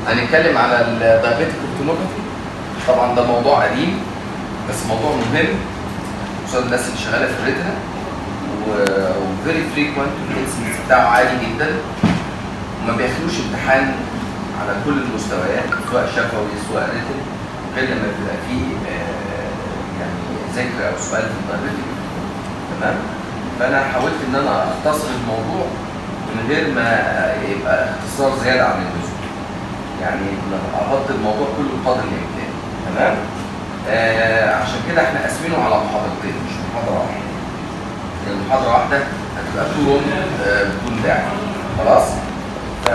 هنتكلم على الدايابيتيك اوتونوباثي طبعا ده موضوع قديم بس موضوع مهم خصوصا الناس اللي شغاله في الريتنا وفيري فريكوينت الانسنس بتاعه عالي جدا وما بياخدوش امتحان على كل المستويات سواء شفوي سواء ريتن غير لما بيبقى فيه آه، يعني ذكر او سؤال في الدايابيتيك تمام فانا حاولت ان انا اختصر الموضوع من غير ما يبقى اختصار زياده عن اللزوم يعني اغطي الموضوع كله بقدر الامكان تمام آه عشان كده احنا قاسمينه على محاضرتين مش محاضره واحده لان محاضره واحده هتبقى طول آه بدون داعي خلاص ف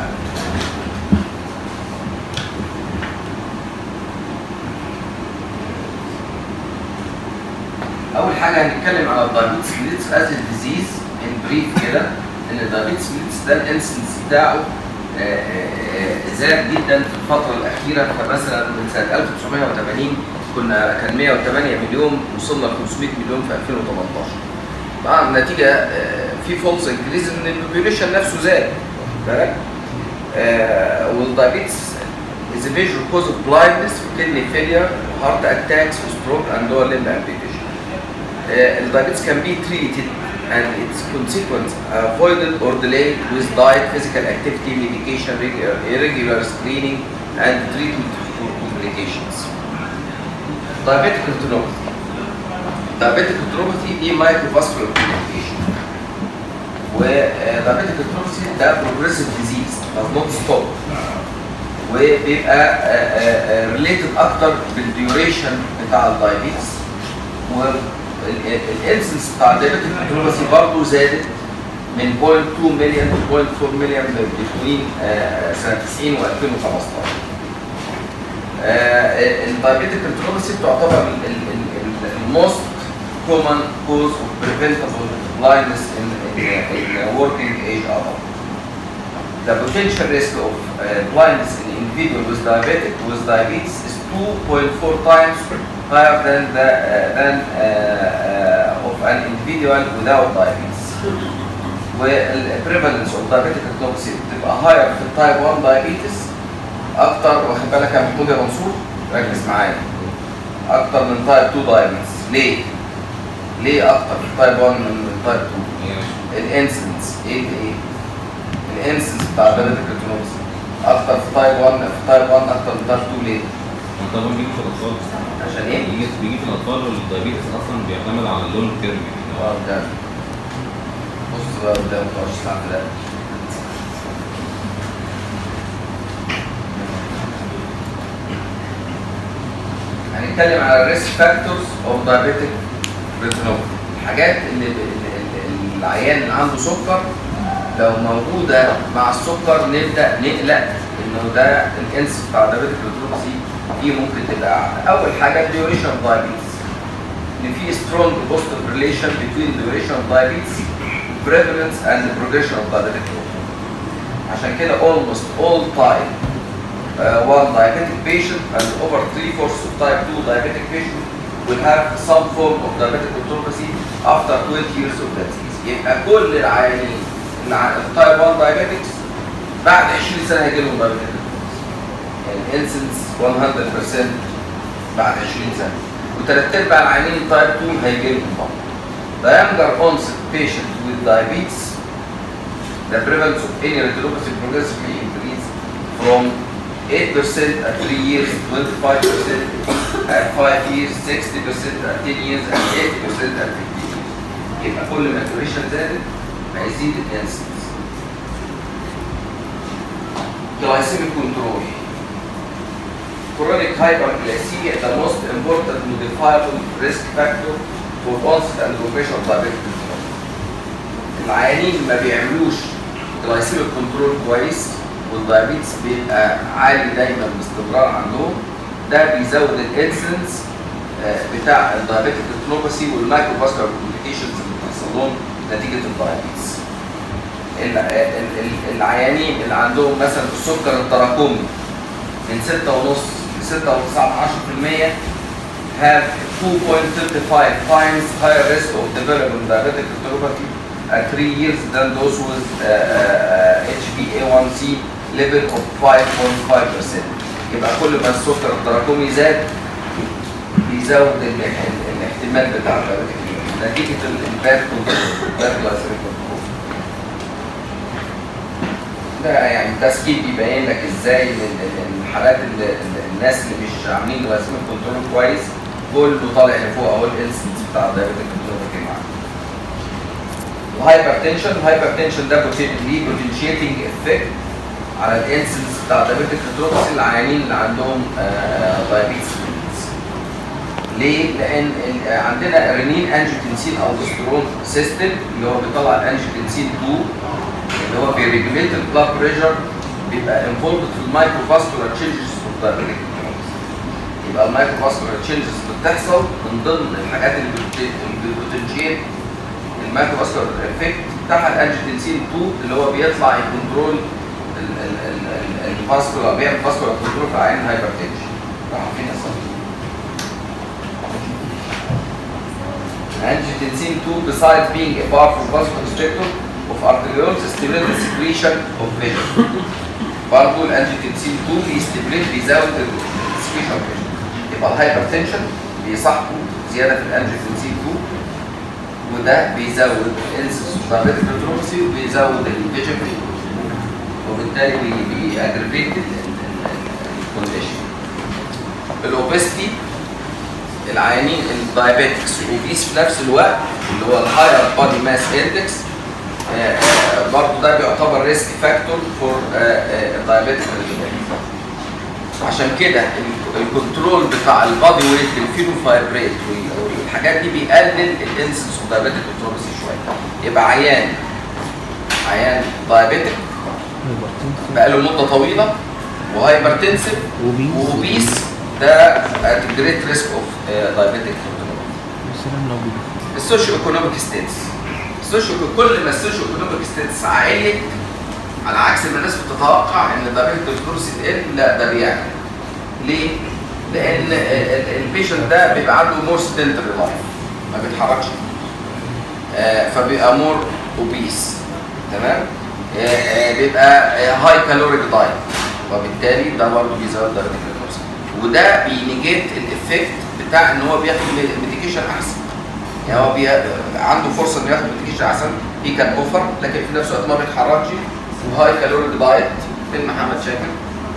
اول حاجه هنتكلم على الدايابيتس ميليتس از ديزيز ان بريف كده ان الدايابيتس ميليتس ده الانسنس بتاعه آه، آه، زاد جدا في الفتره الاخيره فمثلا من سنه 1980 كنا كان 108 مليون وصلنا ل 500 مليون في 2018 طبعا نتيجه آه، في فولس انكريز ان البوبيوليشن نفسه زاد بالك والدايابيتس is a major cause of blindness, kidney failure, heart attacks, stroke, and lower limb amputation. Uh, diabetes can be treated and its consequence avoided or delayed with diet, physical activity, medication, regular, irregular screening, and treatment for complications. Diabetic retinopathy. Diabetic retinopathy دي microvascular complication. و uh, diabetic retinopathy ده progressive disease does not stop. وبيبقى ريليتد اكتر بالديوريشن بتاع الدايابيتس والانسنس بتاع الدايابيتك ريتينوباثي برضه زادت من 0.2 مليون ل 0.4 مليون بين سنه 90 و2015 الدايابيتك ريتينوباثي تعتبر الموست common cause of preventable blindness in, in, in working age adult. The potential risk of uh, blindness in individual with diabetic with diabetes is 2.4 times higher than the uh, than uh, uh, of an individual without diabetes. والprevalence of diabetic retinopathy بتبقى higher في التايب 1 diabetes اكتر واخد بالك يا محمود يا منصور ركز معايا اكتر من تايب 2 diabetes ليه؟ ليه اكتر في التايب 1 من تايب 2؟ الانسنس ايه ايه؟ الانسنس بتاع diabetic retinopathy اكتر في تايب 1 في تايب 1 اكتر من تايب 2 ليه؟ طبعا بيجي في الاطفال عشان ايه؟ بيجي بيجي في الاطفال والدايابيتس اصلا بيعتمد على اللونج تيرم يعني اه ده بص بقى قدام متقعدش تلعب ده هنتكلم على الريسك فاكتورز اوف دايابيتك ريتينوباثي الحاجات اللي اللي- اللي العيان اللي عنده سكر لو موجوده مع السكر نبدا نقلق انه ده الانس بتاع دايابيتك ريتينوباثي دي ممكن تبقى أعلى. اول حاجه الديوريشن اوف دايابيتس ان في strong positive relation between duration of diabetes, prevalence and the progression of diabetic retinopathy. عشان كده almost all type uh, 1 diabetic patient and over 3 fourths of type 2 diabetic patient will have some form of diabetic retinopathy after 20 years of disease. يبقى كل العيانين اللي ع- type 1 diabetics بعد 20 سنه هيجي لهم diabetic retinopathy. يعني الانسنس 100% بعد 20 سنه وثلاث ارباع العيانين تايب 2 هيجي لهم طبعا. The younger onset patient with diabetes, the prevalence of any retinopathy progressively increase from 8% at 3 years, 25% at 5 years, 60% at 10 years, and 80% at 15 years. يبقى كل ما الديوريشن زادت هيزيد الانسنس. Glycemic control. Chronic hyperglycemia the most important modifiable risk factor for onset and progression of diabetic retinopathy. العيانين ما بيعملوش glycemic control كويس والدايابيتس بيبقى عالي دايما باستمرار عندهم ده بيزود الانسنس بتاع الدايابيتك ريتينوباثي والمايكرو فاسكولار كومبليكيشنز اللي بتحصل لهم نتيجه الدايابيتس. ال- ال- ال- العيانين اللي عندهم مثلا السكر التراكمي من 6.5 ل 6.9% have 2.35 times higher risk of developing diabetic retinopathy at 3 years than those with uh, uh, HbA1c level of 5.5% يبقى كل ما السكر التراكمي زاد بيزود ال- ال- الاحتمال بتاع الدايابيتك نتيجة الباد كنترول باد جلايسيميك كنترول ده يعني تسكيب بيبين لك ازاي ان ال- ال- الحالات اللي اللي- الناس اللي مش عاملين جلايسيميك كنترول كويس كله طالع لفوق اهو الانسنس بتاع الدايابيتك كنترول معاك الهايبرتنشن الهايبرتنشن ده ليه بوتنشيتنج افكت على الانسنس بتاع الدايابيتك ريتروبسي العيانين اللي عندهم دايابيتس ليه؟ لان ال- عندنا رينين انجيوتنسين الدوستيرون سيستم اللي هو بيطلع الانجيوتنسين 2 اللي هو بيريجوليت البلاد بريشر بيبقى انفولد في المايكرو فاسكولار تشينجز في الدايابيتك يبقى المايكرو فاسكولار تشينجز اللي بتحصل من ضمن الحاجات اللي بت- اللي بتنشيت المايكرو فاسكولار افكت بتاع الانجيوتنسين 2 اللي هو بيطلع يكنترول الفاسكولار بيعمل فاسكولار كنترول في عين هايبرتنشن عارفين يا صاحبي Angiotensin 2 besides being a powerful vasoconstrictor of arterioles stimulates the secretion of vision. برضه الانجيوتنسين 2 بيستمريت بيزود السكريشن اوف فيجن. يبقى الهايبرتنشن بيصاحبه زياده في الانجيوتنسين 2 وده بيزود الانسس دايابيتك ريتروبسي وبيزود الفيجن وبالتالي بيأجريفيت الكونديشن. الاوبستي العيانين الدايابيتكس اوبيس في نفس الوقت اللي هو الهاير بادي ماس اندكس برضه ده بيعتبر ريسك فاكتور فور الدايابيتك عشان كده ال- الكنترول بتاع البادي ويت الفينوفايبريت والحاجات دي بيقلل الانسنس اوف دايابيتك كنترولسي شويه يبقى عيان عيان دايابيتك بقاله مده طويله وهايبرتنسيف وبيس. وبيس ده at great risk of uh, diabetic retinopathy. مثلا لو بي- السوشيو ايكونوميك ستيتس السوشيو كل ما السوشيو ايكونوميك ستيتس عليت على عكس ما الناس بتتوقع ان الدايابيتك ريتروبسي تقل لا ده بيعلى ليه؟ لان البيشنت ده بيبقى عنده مور سيدنتري لايف ما بيتحركش آه، فبيبقى مور اوبيس تمام آه، آه، بيبقى هاي كالوريك دايت وبالتالي ده برضه بيزود درجه الجلوكوز وده بينيجيت الايفكت بتاع ان هو بياخد ميديكيشن احسن يعني هو بي... عنده فرصه انه ياخد ميديكيشن احسن هي كان اوفر لكن في نفس الوقت ما بيتحركش وهاي كالوريك دايت فين محمد شاكر؟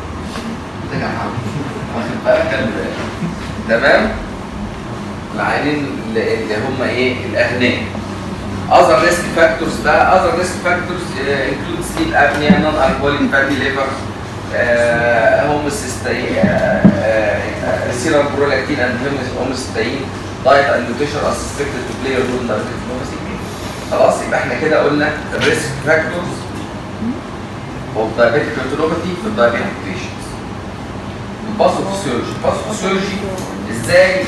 ده كان محمد واخد بالك ال- تمام العينين اللي اللي هم ايه الاغنياء other risk factors ده other risk factors uh, include sleep apnea non-alcoholic fatty liver uh, homocysteine uh, uh, serum prolactin and homocysteine diet and nutrition are suspected to play a role in diabetic retinopathy خلاص يبقى احنا كده قلنا الريسك فاكتورز of diabetic retinopathy في الدايابيتك patients الباثوفيسيولوجي الباثوفيسيولوجي ازاي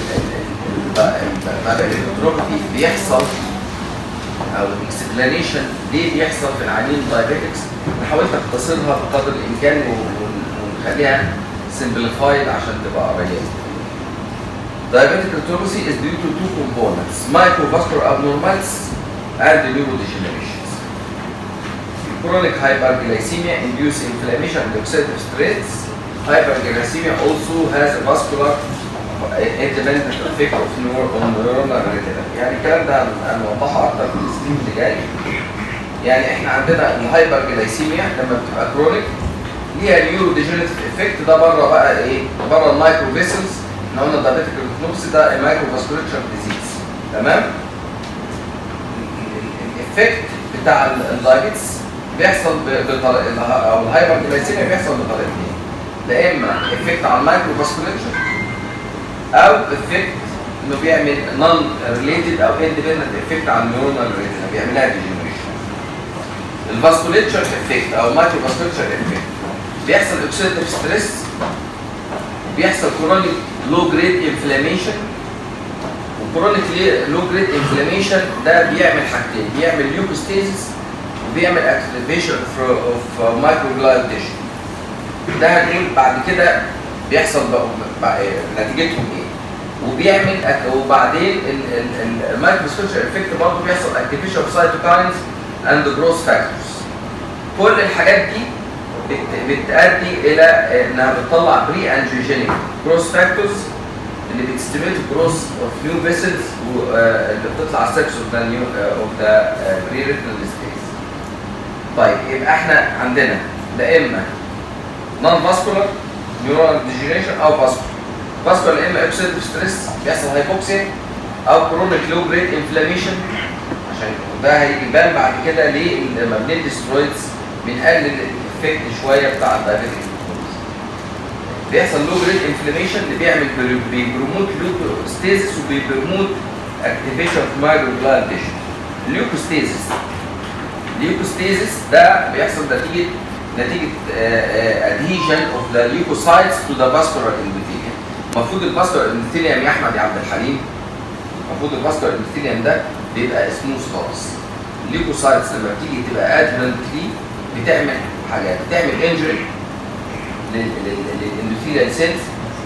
الدايابيتك retinopathy بيحصل او الاكسبلانيشن ليه بيحصل في العيانين دايابيتكس انا حاولت اختصرها بقدر الامكان و- و- ونخليها simplified عشان تبقى قريبه Diabetic retinopathy is due to two components microvascular abnormalities and neurodegenerations Chronic hyperglycemia induce inflammation and oxidative stress hyperglycemia also has a vascular independent effect of neur- on neuronal retina يعني الكلام ده هن- هنوضحه اكتر في السنين اللي جاي يعني احنا عندنا الهايبرجلايسيميا لما بتبقى كرونيك ليها نيورو ديجنريتيف افكت ده بره بقى ايه بره المايكرو فيسلز احنا قلنا الدايابيتيك ريتينوباثي ده المايكرو فاسكوليتشر ديزيز تمام الافكت بتاع ال- الدايابيتس بيحصل ب- بطريقه او الهايبرجلايسيميا بيحصل بطريقتين لا اما افكت على المايكرو فاسكوليتشر او افكت انه بيعمل نون ريليتد او اندبندنت افكت على النيورونال ريتنا بيعملها ديجنريشن الفاسكوليتشر افكت او مايكرو فاسكوليتشر افكت بيحصل اوكسيديتيف ستريس بيحصل كرونيك لو جريد انفلاميشن وكرونيك لو جريد انفلاميشن ده بيعمل حاجتين بيعمل ليوكوستيزيس وبيعمل اكتيفيشن اوف مايكروجلايد تيشو ده هنقول بعد كده بيحصل بقى بقى إيه، نتيجتهم ايه وبيعمل أك- وبعدين المايكروسكوتشر افكت برضه بيحصل اكتيفيشن اوف سايتوكاينز اند جروث فاكتورز كل الحاجات دي بت- بتؤدي الى انها بتطلع بري انجيوجينيك جروس فاكتورز اللي بتستيميت جروس اوف نيو فيسلز اللي بتطلع على السكس اوف ذا نيو اوف ذا بري ريتنال سبيس طيب يبقى احنا عندنا لا اما نون فاسكولار نيورال ديجنريشن او فاسكولار فاسكولار يا اما اوكسيديف ستريس بيحصل هايبوكسيا او كرونيك لو جريد انفلاميشن عشان ده هيبان بعد كده ليه لما بندي سترويدز بنقلل الافكت شويه بتاع الدايبيتيك بيحصل لو جريد انفلاميشن اللي بيعمل بي- بيبروموت ليوكوستيزيس وبيبروموت اكتيفيشن في مايكروجلاند تيشو الليوكوستيزيس الليوكوستيزيس ده بيحصل نتيجه نتيجه ادهيجن اوف ذا ليوكوسايتس تو ذا فاسكولار اندوثيليوم المفروض الفاسكولار اندوثيليوم يا احمد يا عبد الحليم المفروض الفاسكولار اندوثيليوم ده بيبقى سموث خالص الليوكوسايتس لما بتيجي تبقى ادهرنت ليه بتعمل حاجات بتعمل انجري للاندوثيليال سيلز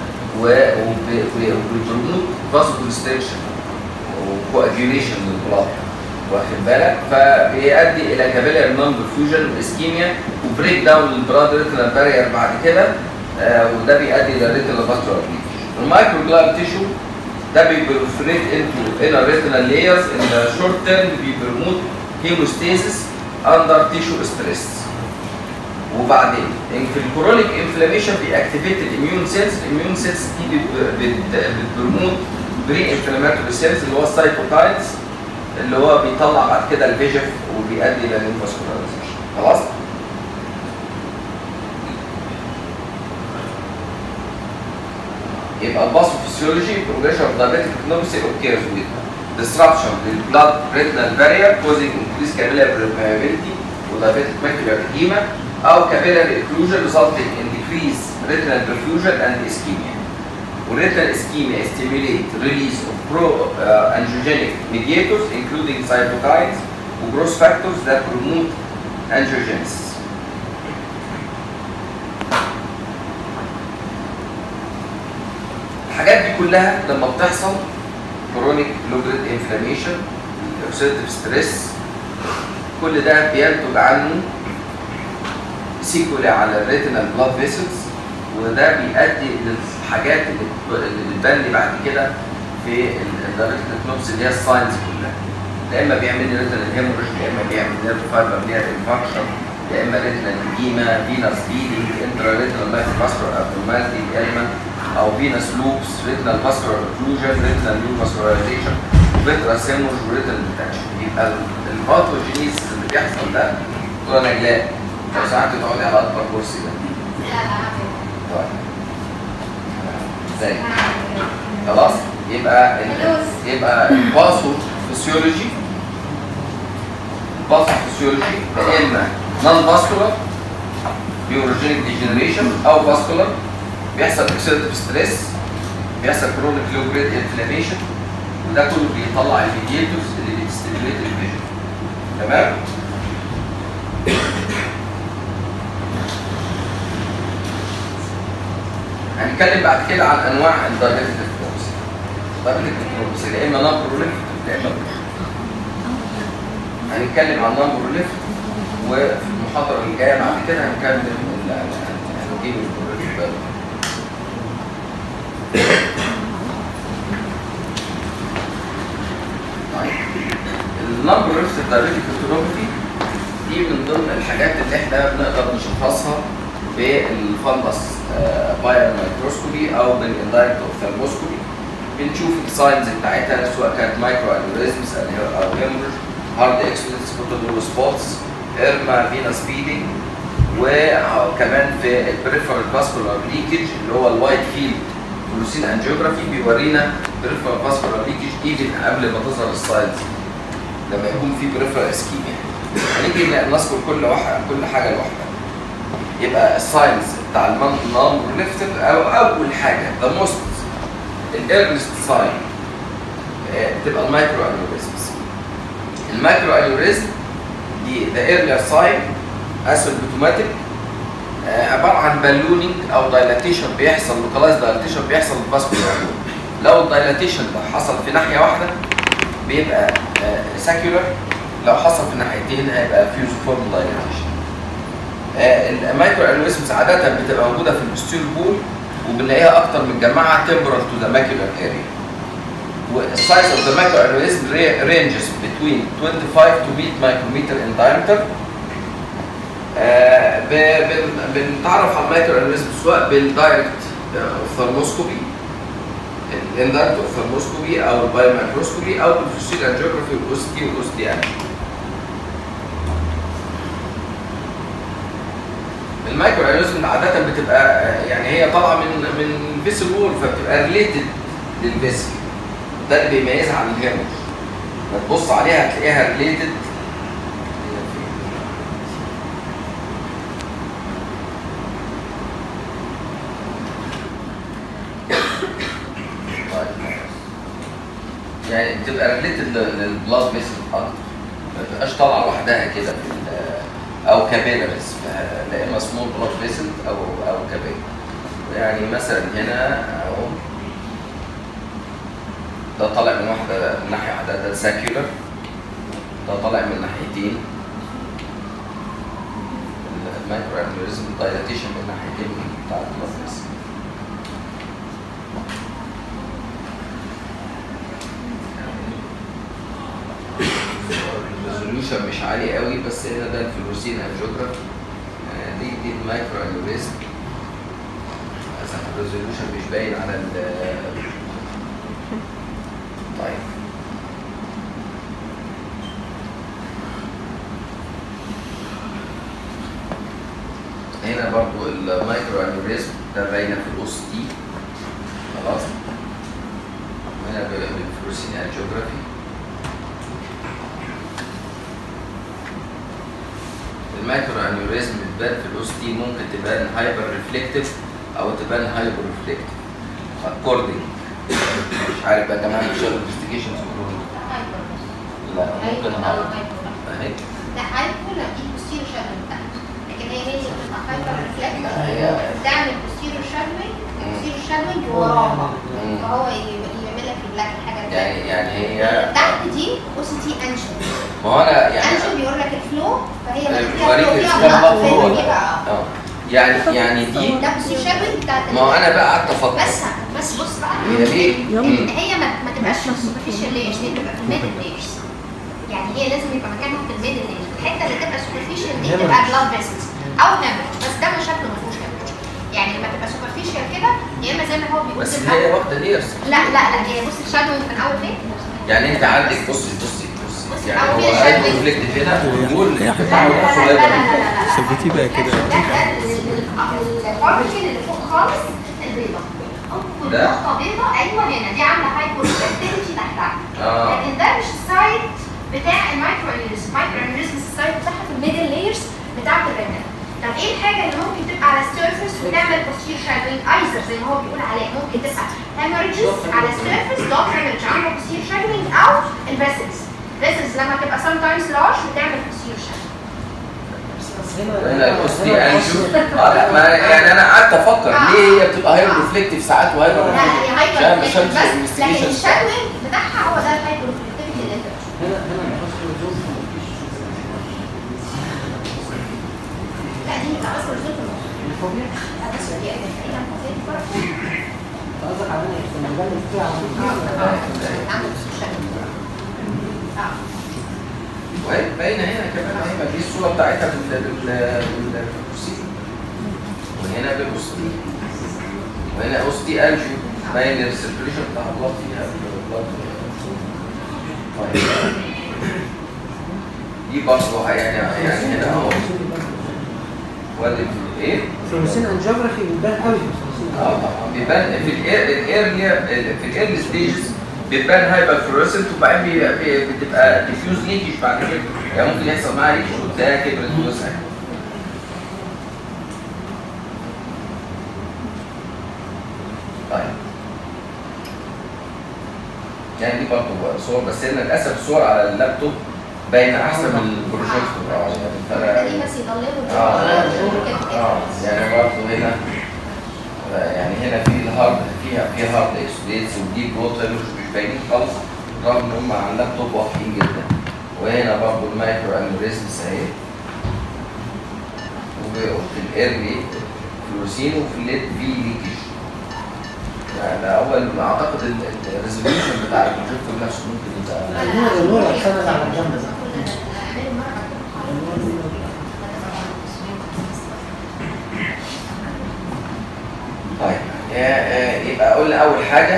وبترموت فاسو كونستريكشن وكواجيوليشن للبلاد واخد بالك فبيؤدي الى كابيلر نون فيوجن واسكيميا وبريك داون للبلاد ريتنال بارير بعد كده آه وده بيؤدي الى ريتنال فاسكولار المايكرو جلاب تيشو ده بيبرفريت انتو انر ريتنال لايرز ان ذا شورت تيرم بيبرموت هيموستاسيس اندر تيشو ستريس وبعدين إن في الكرونيك انفلاميشن بيأكتيفيت الاميون سيلز الاميون سيلز دي بت- بت- بتبرموت بري انفلاماتوري سيلز اللي هو السايتوكاينز اللي هو بيطلع بعد كده الفيجف وبيؤدي الى الليمفوسكولاريزيشن خلاص يبقى الباثوفيسيولوجي progression of diabetic retinopathy occurs with disruption in blood retinal barrier causing increased capillary permeability diabetic macular edema او capillary occlusion resulting in decreased retinal perfusion and ischemia. Retinal ischemia stimulate release of pro-angiogenic mediators including cytokines and growth factors that promote angiogenesis. الحاجات دي كلها لما بتحصل كرونيك لوجريد انفلاميشن اوكسيديف ستريس كل ده بينتج عنه سيكولي على الريتينال بلاد فيسلز وده بيؤدي للحاجات اللي بت- اللي بتبان لي بعد كده في الدايركت نوبس اللي هي الساينز كلها يا اما بيعمل لي ريتينال هيموريج يا اما بيعمل نيرف فايبر نير انفكشن يا اما ريتينال ايديما فينس بيدنج انترا ريتينال لايف فاسكولار ابنورماليتي يا اما او فينس لوبس ريتينال فاسكولار اوكلوجن ريتينال نيو فاسكولارايزيشن فيترا سيموج وريتينال ديتكشن يبقى الباثوجينيز اللي بيحصل ده دكتوره نجلاء لو سمحت تقعدي على اكبر كرسي ده طيب ازاي خلاص يبقى ال- يبقى الباثو فيسيولوجي الباثو فيسيولوجي يا اما نون فاسكولار بيوروجينيك ديجنريشن او فاسكولار بيحصل اكسيديف ستريس بيحصل كرونيك لو جريد انفلاميشن وده كله بيطلع الميديتورز اللي بتستيميليت الفيجن تمام هنتكلم بعد كده عن انواع الدايبيتك نيكروبس الدايبيتك نيكروبس يا اما نون بروليف يا اما هنتكلم عن نون بروليف وفي المحاضره اللي جايه بعد كده هنكمل ال- ال- هنجيب البروليف بقى. طيب النمبر ريفت الدايبيتك نيكروباثي دي من ضمن الحاجات اللي احنا بنقدر نشخصها بالفندس باير مايكروسكوبي او بالاندايركت اوفثالموسكوبي بنشوف الساينز بتاعتها سواء كانت مايكرو انوريزمز او هيموريج هارد اكسبلتس فوتودول سبوتس ارما فينس بيدنج وكمان في البريفرال فاسكولار ليكج اللي هو الوايت فيلد فلوسين انجيوجرافي بيورينا بريفرال فاسكولار ليكج ايفن قبل ما تظهر الساينز لما يكون في بريفرال اسكيميا هنيجي نذكر كل واحد كل حاجه لوحدها يبقى الساينز بتاع النون ريليفتد او اول حاجه ذا موست الايرلست ساين بتبقى المايكرو انيوريزمز المايكرو انيوريزم دي ذا ايرلير ساين اسيمبتوماتيك عباره عن بالونينج او دايلاتيشن بيحصل لوكالايز دايلاتيشن بيحصل في الفاسكولار لو الدايلاتيشن ده حصل في ناحيه واحده بيبقى ساكيولار لو حصل في ناحيتين هيبقى فيوزوفورم دايلاتيشن المايكرو انوريزمز عاده بتبقى موجوده في البوستيريور بول وبنلاقيها اكتر متجمعه temporal to the macular area. والسايز of the microaneurysm ra- ranges between 25 to 100 micrometer in diameter. آه، ب- بن- بنتعرف على المايكرو انوريزم سواء بالدايركت اوفثالموسكوبي الاندايركت اوفثالموسكوبي او البايومايكروسكوبي او بالفوسيل انجيوجرافي والاس تي والاس دي ان. المايكرو انوريزم عاده بتبقى آه، يعني هي طالعه من من فيسل وول فبتبقى ريليتد للفيسل ده اللي بيميزها عن الهيموج ما تبص عليها هتلاقيها ريليتد يعني بتبقى ريليتد للبلاد فيسل اكتر ما تبقاش طالعه لوحدها كده في ال- او كابيلاريز لا اما سمول بلاد فيسل او او كابيلاري يعني مثلا هنا اهو ده طالع من واحده من ناحيه واحده ده ساكيولر ده طالع من ناحيتين المايكرو انوريزم دايلاتيشن من ناحيتين بتاع البلاد فيسل الريزوليوشن مش عالي قوي بس هنا ده الفلوسين انجيوجرافي آه، دي دي المايكرو انوريزم للاسف الريزوليوشن مش باين على ال طيب هنا برضو المايكرو انوريزم ده باينه في الاوس تي خلاص هنا بالفلوسين انجيوجرافي المايكرو انيوريزم بتبان في الاوس تي ممكن تبان هايبر ريفلكتيف او تبان هايبر ريفلكتيف اكوردنج مش عارف بقى كمان شغل انفستيجيشنز لا ممكن هايبر اهي لا هايبو لا دي بوستيرو شادوينج بتاعته لكن هي هي اللي بتبقى هايبر ريفلكتيف هي- بتعمل بوستيرو شادوينج مم. بوستيرو شادوينج وراها مم. فهو ي- يعمل لك البلاك الحاجه يعني التانية. يعني هي تحت دي او سي تي انشن ما هو انا يعني انشن بيقول لك الفلو فهي ما وريك فيها السكان فيها بقى فلو ولا فيها لا؟ اه يعني يعني دي ده بوستيرو شادوينج بتاعت ما هو انا بقى قعدت افكر بس بس بص بقى هي ليه؟ مم. هي ما, ما تبقاش في السوبرفيشال لايرز هي تبقى في الميدل لايرز يعني هي لازم يبقى مكانها في الميدل لايرز الحته اللي تبقى سوبرفيشال دي تبقى بلاد فيسلز او هامر بس ده مش شكله ما فيهوش هامر يعني لما تبقى سوبرفيشال كده يا اما زي ما هو بيقول بس تبقى- هي واخده ليرز لا لا لا هي بص الشادو من اول فين يعني انت عندك بصي بصي بصي بصي، يعني أو هو في هايبر شادو. ريفلكتيف هنا والجول لا لا لا لا لا لا لا سلفتي بقى كده. البارتيكل اللي فوق خالص البيضة ده؟ نقطة بيضة ايوه هنا دي عاملة هايبر ريفلكتيفيتي تحتها اه لكن ده مش السايد بتاع المايكرو انيوريزم المايكرو انيوريزم السايد بتاعها في الميدل لايرز بتاعت الرنال طب ايه الحاجه اللي ممكن تبقى على السيرفيس وتعمل بوستير شادوينج ايزر زي ما هو بيقول عليه ممكن تبقى هيموريجز على السيرفيس دوت هيموريج عامله بوستير شادوينج او الفيسلز فيسلز لما تبقى سام تايمز لارج وتعمل بوستير شادوينج هنا الكوستي انجو اه لا ما يعني انا قعدت افكر ليه هي بتبقى هايبر ريفلكتيف ساعات وهايبر لا هي ريفلكتيف هايبر عشان مش ريفلكتيف همشي بس لكن investigation. الشادوينج بتاعها هو ده الهايبر ريفلكتيفيتي اللي انت بتشوفه. هنا هنا ما يحصل ريزولف مفيش لا دي بتبقى بس ريزولت الفوبيا لا بس دي تقريبا فوقين فرق. قصدك على هنا في المجال بتاع عنده بوستير شادوينج اه وهي باينه هنا كمان اهي ما دي الصوره بتاعتها بال بال بالكوستي وهنا بالكوستي وهنا اوستي انجو باين السيركيوليشن بتاع البلاد فيها البلاد طيب دي برضه يعني يعني هنا اهو وادي ايه؟ فلوسين انجيوغرافي بتبان قوي في الفلوسين اه طبعا بيبان في الايرلي في الايرلي ستيجز بتبان هايبر فلوريسنت وبعدين بي- بي- بتبقى ديفيوز ليكج بعد كده يعني ممكن يحصل معاها ليكج وتلاقيها كبرت ووسعت طيب يعني دي برضه صور بس هنا للاسف الصور على اللابتوب باينه احسن من البروجيكتور اه يعني دي فانا بس يضللوا اه كده اه يعني برضه هنا يعني هنا في الهارد فيها في هارد اكسوديتس ودي بروتين مش مش باينين خالص رغم ان هم على اللابتوب واضحين جدا وهنا برضه المايكرو انوريزمز اهي في في الايرلي فلوروسين وفي الليد في ليكج ده اول ما اعتقد الريزوليوشن بتاع البروجيكتور نفسه ممكن يبقى النور النور السنة اللي على الجنب ده طيب آه، آه، يبقى قلنا اول حاجه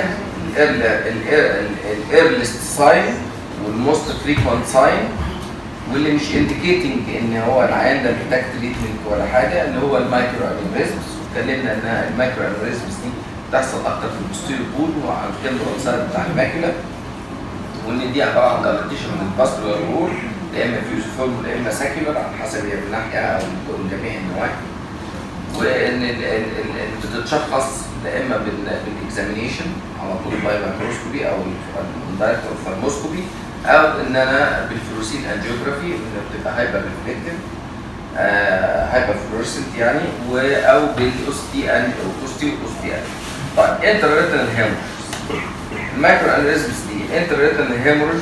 الايرلست ساين والموست فريكوينت ساين واللي مش انديكيتنج ان هو العيان ده محتاج تريتمنت ولا حاجه اللي هو المايكرو انيوريزمز واتكلمنا انها المايكرو انيوريزمز دي بتحصل اكتر في البوستيريور بول وعلى الكندر سايد بتاع الماكيولا وان دي عباره عن دايليتيشن من الفاسكولار وول يا اما فيوزيفورم يا اما ساكيولار على حسب هي من ناحيه او من جميع النواحي وان ال- ال- ال- بتتشخص يا اما بال- بالاكزامينيشن على طول باي مايكروسكوبي او الدايركت اوفثالموسكوبي او ان انا بالفلوسين انجيوجرافي اللي بتبقى هايبر ريفلكتيف هايبر فلورسنت يعني و او بالاوستي ان اوستي واوستي ان طيب انتريتنال هيموريج المايكرو انريزمز دي انتريتنال هيموريج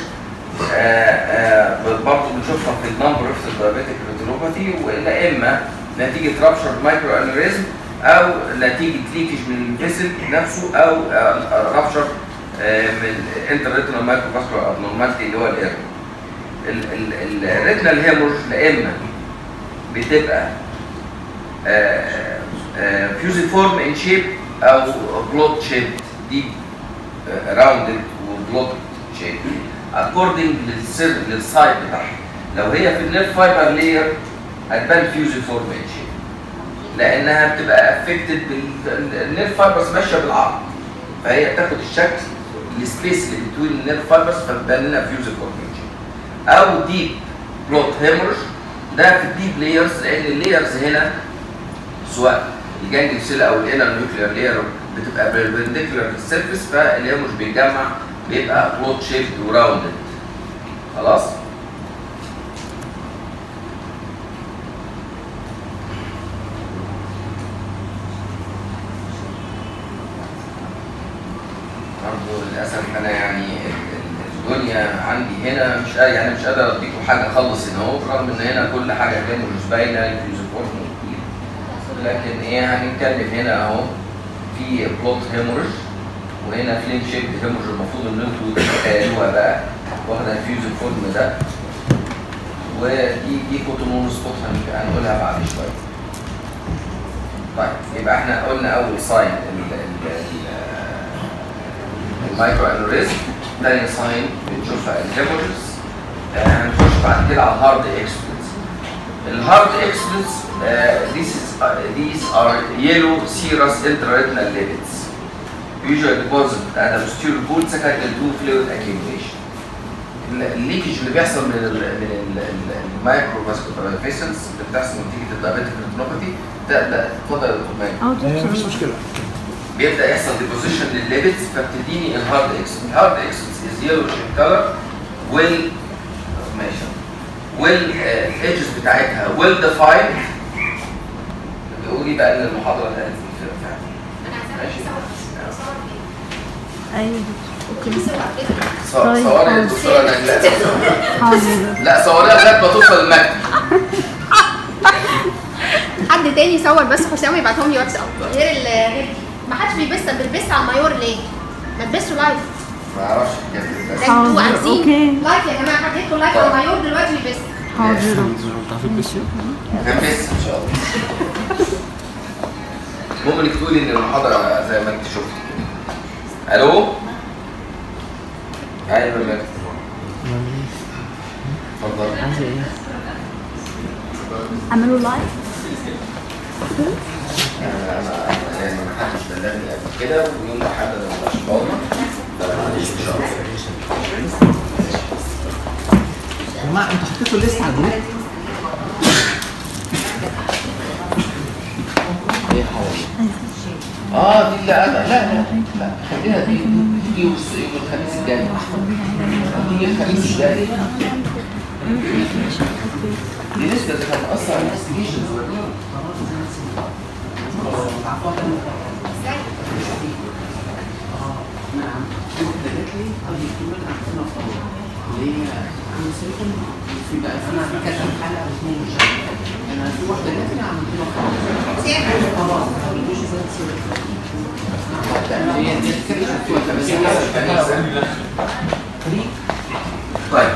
برضه بنشوفها في النمبر اوف الدايابيتيك ريتينوباثي والا اما نتيجه رابشر مايكرو انريزم او نتيجه ليكج من الفيسل نفسه او رابشر من انتريتنال مايكرو فاسكولار ابنورمالتي اللي هو الايرور الريتنال هيموريج لا اما بتبقى فيوزيفورم ان شيب او بلوت شيب دي راوندد وبلوت شيب اكوردنج للسر للسايد بتاعها لو هي في النيرف فايبر لير هتبان فيوزيفورم ان شيب لانها بتبقى افكتد بالنيرف فايبرز ماشيه بالعرض فهي بتاخد الشكل السبيس اللي بتوين النيرف فايبرز فبتبان لنا فيوزيفورم ان شيب او ديب بلوت هيمورج ده في الديب لايرز لان اللايرز هنا سواء الجانجل سيل او الانر نيوكلير لاير بتبقى بيربنديكولار للسيرفيس فالهيمورج بيتجمع بيبقى بلوت شيب وراوندد خلاص برضه للاسف انا يعني ال- ال- الدنيا عندي هنا مش قا- يعني مش قادر اديكم حاجه خالص هنا اهو رغم ان هنا كل حاجه هنا مش باينه الفيوزيفورم كتير لكن ايه هنتكلم هنا اهو في بلوت هيمورج وهنا فليم شيب هيمورج المفروض ان انتوا تتخيلوها بقى واخده الفيوزيفورم ده ودي دي كوتومون سبوت هن- هنقولها بعد شويه طيب يبقى احنا قلنا اول ساين المايكرو انوريزم تاني ساين بنشوفها الهيموريز هنخش بعد كده على الهارد اكسبلز الهارد اكسبلز this is uh, these are yellow serous intraretinal lipids usually deposit at a posterior pool secondary to fluid accumulation ال- الليكج اللي بيحصل من ال من المايكرو فاسكولار فيسلز اللي بتحصل نتيجه الدايابيتيك ريتينوباثي ده ده اتفضل يا دكتور ماجد مفيش مشكلة بيبدا يحصل ديبوزيشن للليبيدز فبتديني الهارد اكس الهارد اكس از يلو شيب كلر ويل ماشي والايدجز بتاعتها ويل ديفايند قولي بقى ان المحاضره ده فعلا ماشي ايوه اوكي صور طيب، صوري حاضر. الدكتوره نجلاء حاضر لا صوريها لغايه ما توصل المكتب حد تاني يصور بس حسام يبعتهم لي واتساب غير ال غير ما حدش بيبث بيبث على المايور ليه؟ ما تبثوا لايف ما اعرفش كده ده انتوا حاضر، عايزين أوكي. لايف يا جماعه حد يدخل لايف على المايور دلوقتي يبث حاضر هنبس ان شاء الله المهم انك تقولي ان المحاضره زي ما انت شفتي كده الو ايوه يا مجد اتفضل عملوا لايف انا انا يعني ما حدش بلغني قبل كده ويوم الاحد انا ما بقاش فاضي فمعلش ان شاء الله يا جماعه انتوا حطيتوا الليست على الجروب ايه حوالي اه دي اللي انا لا لا لا خليها دي دي يوم الس- يوم الخميس الجاي دي الخميس الجاي دي لسه هتأثر على الانفستيجيشنز في بقى في كذا حلقه واثنين انا في واحده جات لي عملت لها خلاص سامع خلاص ما بيجوش زي السيرة. هي دي كده شفتوها بس هي فريق طيب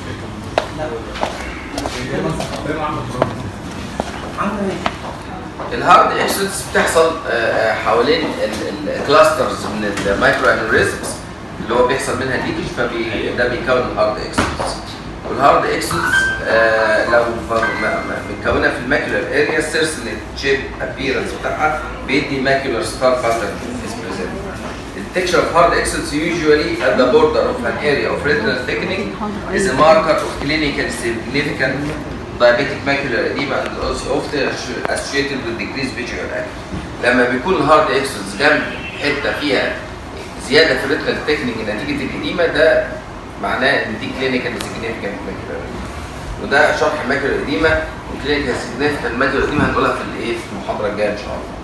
عامله ايه؟ الهارد اكسس بتحصل آه، آه، حوالين الكلاسترز من المايكرو انوريزمز اللي هو بيحصل منها ليكج فبي ده بيكون الهارد اكسس والهارد اكسس آه، لو ف- م- م- متكونه في الماكيولار اريا السيرسلت شيب ابيرنس بتاعها بيدي ماكيولار ستار باترن The texture of hard axons usually at the border of an area of retinal thickening is a marker of clinically significant diabetic macular edema and also often associated with decreased visual acuity. لما بيكون الهارد اكسونز جنب حته فيها زياده في الريتنال ثيكنينج نتيجه الاديمه ده معناه ان دي كلينيكال سيجنيفيكانت ماكيولار وده شرح الماكيولار اديما وكلينيكال سيجنيفيكانت ماكيولار اديما هنقولها في الايه في المحاضره الجايه ان شاء الله.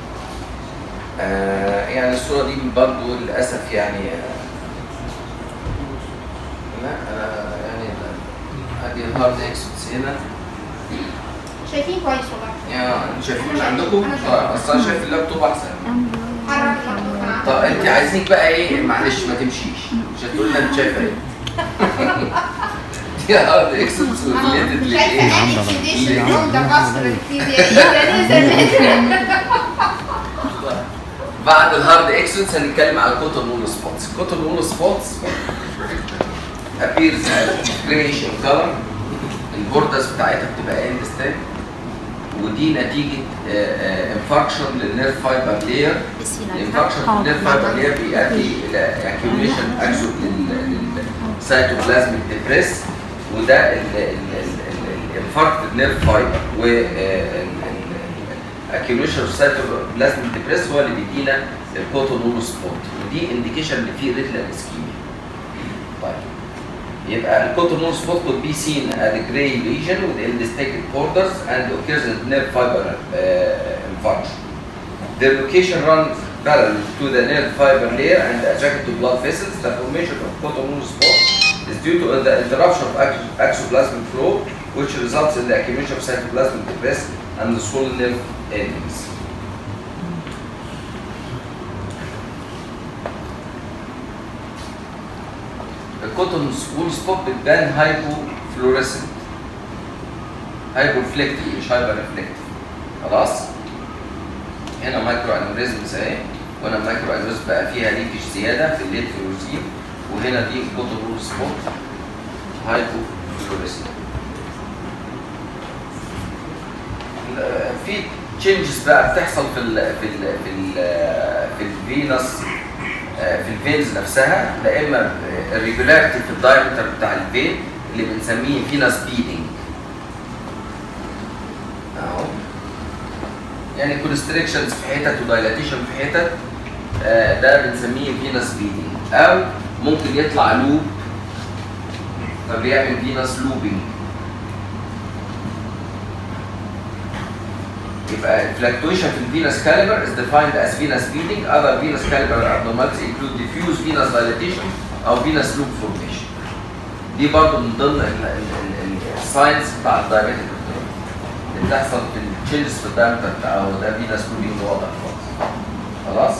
آه يعني الصوره دي برضه للاسف يعني آه لا انا يعني لا. ادي الهارد اكسونز هنا شايفين كويس والله يا انتوا شايفين عندكم؟ طيب اصل انا شايف اللابتوب احسن حرك اللابتوب من طب عندك. انت عايزينك بقى ايه معلش ما تمشيش مش هتقول لي انت شايفه ايه دي هارد اكسس وريليتد شايفه لايه؟ ان اكسيديشن فروم ذا فاسكولار epithelium. بعد الهارد اكسنس هنتكلم على الكوتون وول سبوتس الكوتون وول سبوتس appears as grayish in color البوردرز بتاعتها بتبقى اند ستيل ودي نتيجه انفاركشن للنيرف فايبر لير الانفاركشن في النيرف فايبر لير بيؤدي الى accumulation اكسو للسيتوبلازميك ديبريس وده الانفاركت نيرف فايبر و accumulation of cytoplasmic depress هو اللي بيدينا الكوتون وول سبوت ودي انديكيشن ان في ريتنال اسكيميا طيب يبقى الكوتون وول سبوت could be seen as a gray lesion with undistinct borders and occurs in nerve fiber uh, infarction. The location runs parallel to the nerve fiber layer and adjacent to blood vessels. The formation of cotton wool spot is due to the interruption of ax- exoplasmic flow, which results in the accumulation of cytoplasmic debris and the swollen nerve endings. الكوتون وول سبوت بتبان هايبو فلوريسنت هايبو ريفلكتيف مش هايبر ريفلكتيف خلاص هنا مايكرو انوريزمز اهي وهنا المايكرو انوريزم بقى فيها ليكج زياده في الليد فلوروسين وهنا دي كوتون وول سبوت هايبو فلوريسنت في تشينجز بقى بتحصل في ال في ال في ال في الفينس في الفينز نفسها لا اما الريجولاريتي في الدايمتر بتاع الفين اللي بنسميه فينس بيدنج اهو يعني كونستريكشنز في حتت ودايلاتيشن في حتت آه، ده بنسميه فينس بيدنج او ممكن يطلع لوب فبيعمل فينس لوبينج يبقى fluctuation في الفينس كاليبر is defined as venous bleeding. Other venous caliber abnormalities include diffuse venous dilatation أو venous loop formation. دي برضه من ضمن الساينس بتاع الدايابيتك اللي بتحصل في التشينجز في الدايمتر بتاعه ده فينس لوبينج واضح خالص. خلاص؟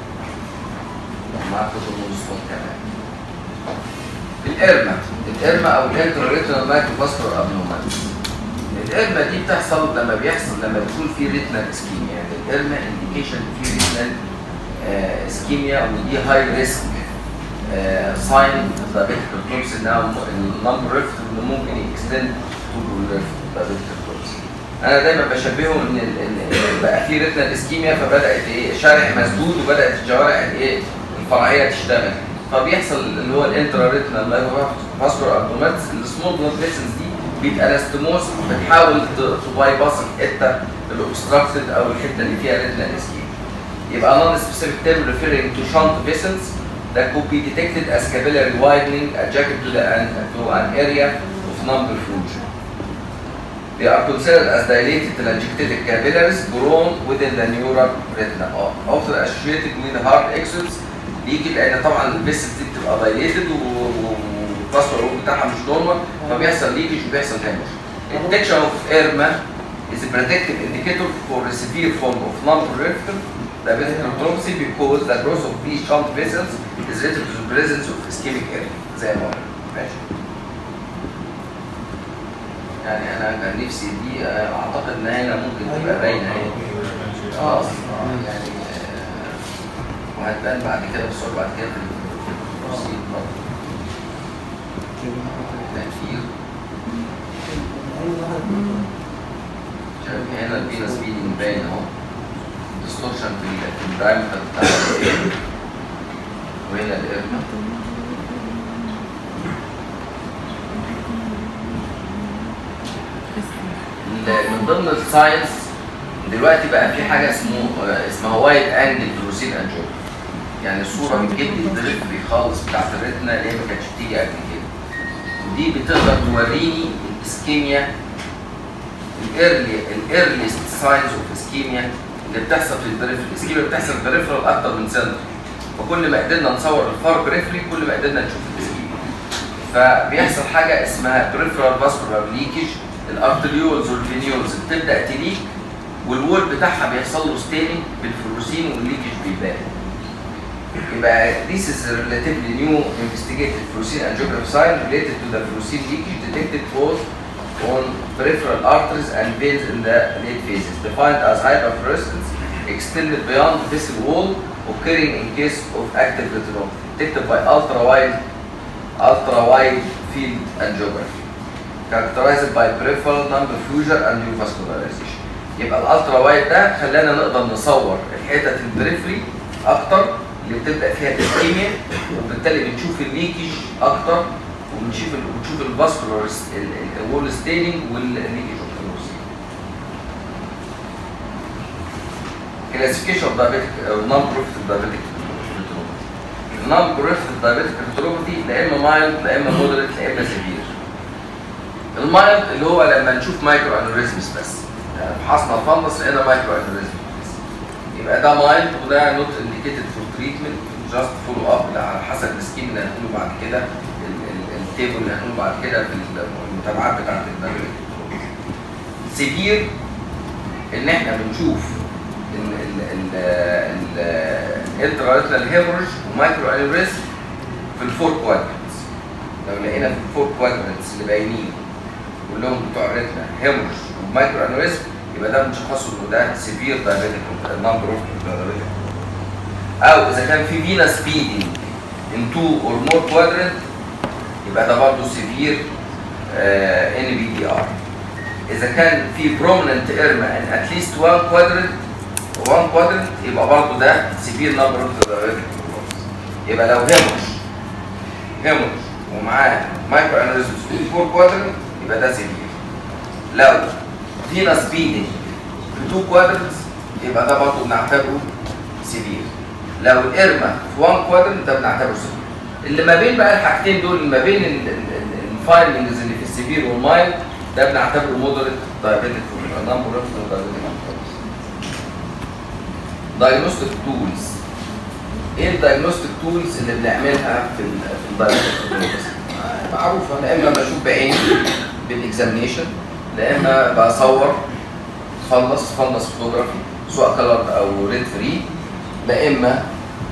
معاك كتب سبوت كمان. الإرما الإرما أو الانترا مايكروفاسكولار abnormalities. الإرما دي بتحصل لما بيحصل لما بيكون في ريتنال اسكيميا يعني الإرما انديكيشن في ريتنال اسكيميا ودي هاي ريسك ساين دايبيتك كروبس انها النمبر ريفت انه ممكن يكستند تو ريفت دايبيتك كروبس انا دايما بشبهه ان ال- ان إن بقى في ريتنال اسكيميا فبدات ايه شارع مسدود وبدات الشوارع الايه الفرعيه تشتغل فبيحصل اللي هو الانترا ريتنال فاسكولار ابدوماتس السمول بلاد فيسلز دي بيبقى الاستموس بتحاول تباي باص الحته الاوبستراكتد او الحته اللي فيها ريتنال اسكيميا يبقى non specific term referring to shunt vessels that could be detected as capillary widening adjacent to, the, an, to an area of non-perfusion. They are considered as dilated telangiectatic capillaries grown within the neural retina, often associated with hard exits يجي لان طبعا الفيسل دي بتبقى دايليتد والفاسفور بتاعها مش نورمال فبيحصل ليكج وبيحصل هامش. الديكشن اوف ايرما is a predictive indicator for a severe form of non-proliferative diabetic retinopathy because the growth of these shunt vessels is related to the presence of ischemic area زي ما قلنا ماشي يعني انا كان نفسي دي آه، اعتقد ان هنا ممكن تبقى باينه اهي اه آه، يعني آه، وهتبان بعد كده بالصور بعد كده في التفصيل برضه تأثير شايف هنا الفينس بيدنج باين اهو ديستورشن في ال- في الدايمتر بتاع الإيرما. وهنا الإيرما ال- من ضمن الساينس دلوقتي بقى في حاجه اسمه آه، اسمها وايد انجل فلوسين انجيو يعني الصوره بتجيب لي الدليفري خالص بتاعت الريتنا اللي هي ما كانتش بتيجي قبل كده ودي بتقدر توريني الاسكيميا الايرلي الايرليست ساينز اوف اسكيميا اللي بتحصل في الدريفري الاسكيميا بتحصل في الدريفرال اكتر من سنتر فكل ما قدرنا نصور الفار بريفري كل ما قدرنا نشوف الاسكيميا فبيحصل حاجه اسمها بريفرال فاسكولار ليكج الارتريولز والفينيولز بتبدا تليك والوول بتاعها بيحصل له ستيننج بالفلوسين والليكج بيبان يبقى this is a relatively new investigated fluorescein angiograph sign related to the fluorescein leakage detected both on peripheral arteries and veins in the late phases, defined as hyperfluorescence extended beyond the vessel wall occurring in case of active retinopathy, detected by ultra-wide ultra-wide field angiography, characterized by peripheral non-diffusion and neovascularization. يبقى الالترا وايد ده خلانا نقدر نصور الحتت البريفري اكتر اللي بتبدا فيها الاسكيميا وبالتالي بنشوف الليكج اكتر وبنشوف ال- وبنشوف الفاسكولار الوول ستيننج والليكج اوف كلاسيفيكيشن اوف دايابيتك او نون بروفيتيف دايابيتك النون بروفيتيف دايابيتك ريتينوباثي لا اما مايلد لا اما مودريت لا اما سيفير المايلد اللي هو لما نشوف مايكرو انوريزمز بس يعني فحصنا الفندس لقينا مايكرو انوريزم بس يبقى ده مايلد وده نوت انديكيتد فور تريتمنت جاست فولو اب على حسب السكيم اللي هنقوله بعد كده ال- ال- التيبل اللي هنقوله بعد كده في المتابعات بتاعت الدايابيتك سيفير ان احنا بنشوف الانتراليتنال هيموريج ومايكرو انوريزم في الفور كوادرنتس لو لقينا في الفور كوادرنتس اللي باينين كلهم بتوع الريتنا هيموريج ومايكرو انوريزم يبقى ده بنشخصه انه ده سيفير دايابيتك نمبر اوف دايابيتك او اذا كان في فينا سبيدنج ان تو اور مور كوادرنت يبقى ده برضه سيفير ان بي دي ار اذا كان في برومننت ايرما ان اتليست 1 كوادرنت 1 كوادرنت يبقى برضه ده سيفير نمبر اوف دايابيتك يبقى لو هيموريج هيموريج ومعاه مايكرو انوريزم في 4 كوادرنت يبقى ده سيفير لو فينا سبيدنج في 2 كوادرنتس يبقى ده برضه بنعتبره سيفير لو الارما في 1 كوادرنت ده بنعتبره سيفير اللي ما بين بقى الحاجتين دول اللي ما بين الفايندنجز اللي في السيفير والمايل ده بنعتبره مودريت دايابيتك نمبر اوف دايابيتك دايجنوستيك تولز ايه الدايجنوستيك تولز اللي بنعملها في ال في الدايجنوستيك معروفه لا اما بشوف بعيني بالاكزامينيشن لا اما بصور فندس فندس فوتوغرافي سواء كلر او ريد فري لا اما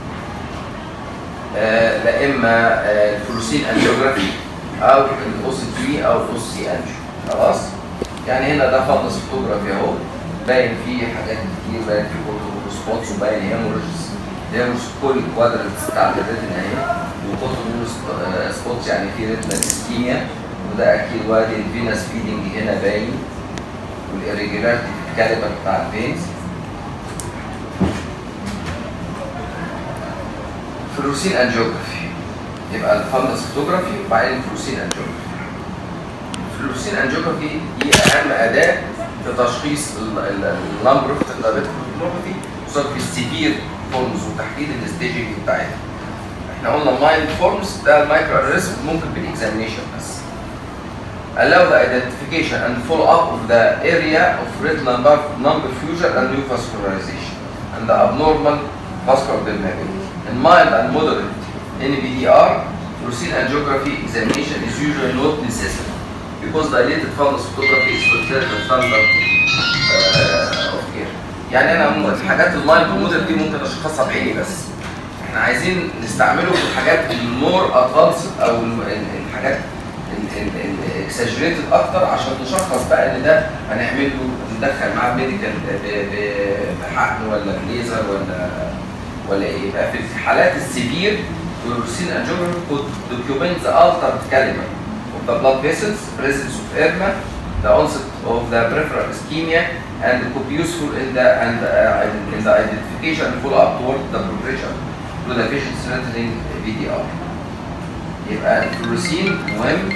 آه لا اما آه الفلوسين انجيوجرافي او الاو سي 3 او الاو سي انجيو خلاص يعني هنا ده فندس فوتوغرافي اهو باين فيه حاجات كتير باين فيه كورتو سبوتس وباين هيموريجز هيموريجز كل الكوادرنتس بتاعت الريتنا اهي وكورتو سبوتس يعني في ريتنا اسكيميا وده اكيد وادي الفينس فيدنج هنا باين والاريجولاريتي في الكاليبر بتاع الفينز فلوسين انجيوجرافي يبقى الفندس فوتوجرافي وبعدين فلوسين انجيوجرافي الفلوسين انجيوجرافي دي اهم اداه في تشخيص النمبر اوف فوتوجرافي خصوصا في السيفير فورمز وتحديد الستيجنج بتاعتها احنا قلنا مايند فورمز ده المايكرو انوريزم ممكن بالاكزامينيشن بس allow the identification and follow-up of the area of retinal non-perfusion and neovascularization and the abnormal vascular permeability. In mild and moderate NPDR, fluorescein angiography examination is usually not necessary because dilated fundus photography is considered the standard uh, of care يعني انا م- الحاجات المايكرو موديل دي ممكن اشخصها بعيني بس احنا عايزين نستعمله في الحاجات المور ادفانس او الم- ال- الحاجات الاكسجريتد اكتر عشان نشخص بقى ان ده هنعمل له ندخل معاه ميديكال بحقن ولا بليزر ولا ولا ايه يبقى في الحالات السيفير fluorescein angiography could document the altered caliber of the blood vessels, presence of edema, the onset of the peripheral ischemia, and could be useful in the and uh, in- in the identification and follow-up toward the progression to the vision-threatening VDR. يبقى الفلوروسين مهم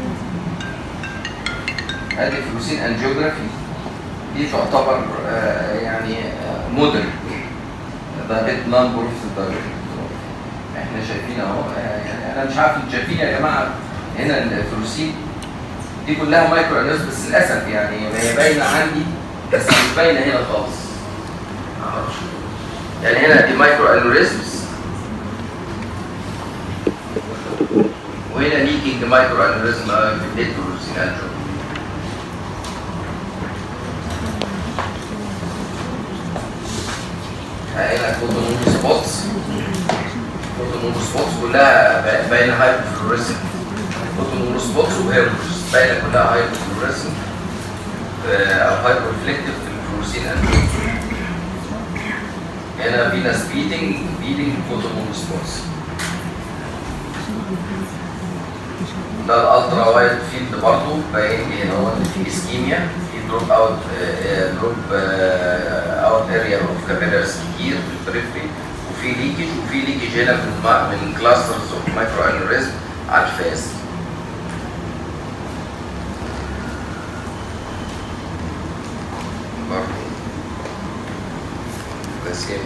ادي الفلوروسين انجيوجرافي دي تعتبر آه، يعني موديل ده بيت نمبر في الدايركت احنا شايفين اهو آه، يعني انا مش عارف انتوا شايفين يا جماعه هنا الفلوروسين دي كلها مايكرو انيرز بس للاسف يعني هي باينه عندي بس مش باينه هنا خالص معرفش. يعني هنا دي مايكرو انوريزمز وهنا ليكينج مايكرو انوريزم في الديت فلوروسين انجيوجرافي هنا كوتونون سبوتس كوتونون سبوتس كلها با- باينه هايبر فلوريسنت كوتونون سبوتس وهيرمز باينه كلها هايبر فلوريسنت او هايبر ريفلكتيف في الفلوريسين انجيوجرافي هنا فينس بيدنج بيدنج كوتونون سبوتس ده الالترا وايد فيلد برضه باين لي هنا هو إن في اسكيميا في دروب اوت دروب اوت اريا اوف كابيلارز كتير في البريفري وفي ليكج وفي ليكج هنا من ما- من كلاسترز اوف مايكرو انوريزم على الفاس برضه بس يعني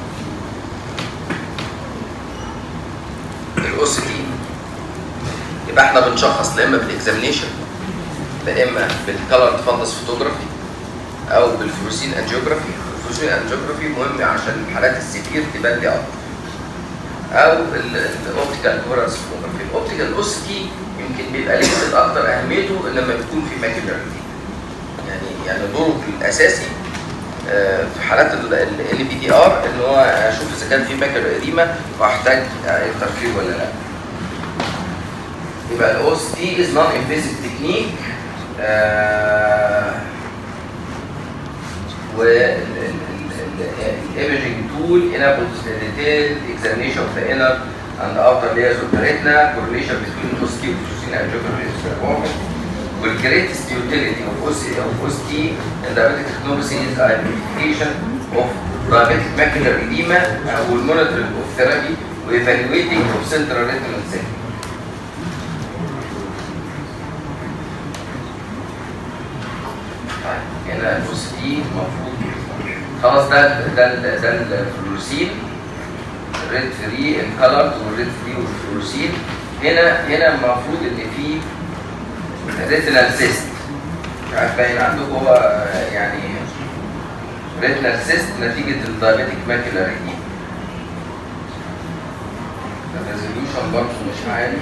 الاو سي تي يبقى احنا بنشخص لا اما بالاكزامينيشن لا اما بالكالرد فاندس فوتوجرافي او بالفلوسين انجيوجرافي الفلوسين انجيوجرافي مهم عشان الحالات السيفير تبان لي اكتر او الاوبتيكال كورنس فوتوجرافي الاوبتيكال او سي تي يمكن بيبقى ليميتد اكتر اهميته لما بيكون في ماكيولاريتي يعني يعني دوره الاساسي آه، في حالات ال بي دي ار ان هو اشوف اذا كان في ماكيولا اديمه واحتاج انترفير ولا لا يبقى الاو اس تي از نون انفيزيف تكنيك والايمجنج تول enables the detailed examination of the inner and outer layers of the retina correlation between OST and fluorescein angiography is performed with greatest utility of OST, of OST in diabetic retinopathy is identification of diabetic macular edema uh, with monitoring of therapy وايفالويتنج of central retinal segment طيب هنا البص دي المفروض خلاص ده ده ال- ده الفلوروسين ريد فري الكالرد والريد فري والفلوروسين هنا هنا المفروض ان في ريتينال سيست مش عارف باين عندكم هو يعني ريتينال سيست نتيجه الدايابيتيك ماكيولار ايديما الريزوليوشن برضه مش عالي